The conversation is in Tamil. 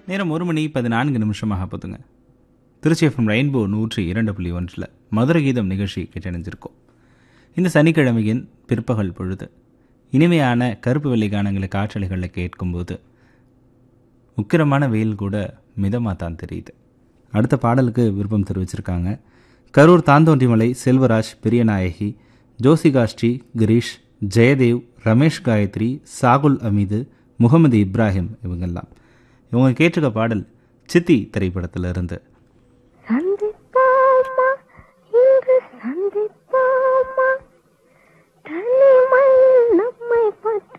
நேரம் ஒரு மணி பதினான்கு நிமிஷமாக போதுங்க திருச்சி எஃப்எம் ரெயின்போ நூற்றி இரண்டு புள்ளி ஒன்றில் மதுர கீதம் நிகழ்ச்சி கேட்டணிஞ்சிருக்கோம் இந்த சனிக்கிழமையின் பிற்பகல் பொழுது இனிமையான கருப்பு வெள்ளை கானங்களை காற்றலைகளில் கேட்கும்போது உக்கிரமான வெயில் கூட மிதமாக தான் தெரியுது அடுத்த பாடலுக்கு விருப்பம் தெரிவிச்சிருக்காங்க கரூர் தாந்தோண்டிமலை செல்வராஜ் பெரியநாயகி ஜோசிகாஸ்ரீ கிரீஷ் ஜெயதேவ் ரமேஷ் காயத்ரி சாகுல் அமீது முகமது இப்ராஹிம் இவங்கெல்லாம் இவங்க கேட்டிருக்க பாடல் சித்தி திரைப்படத்திலிருந்து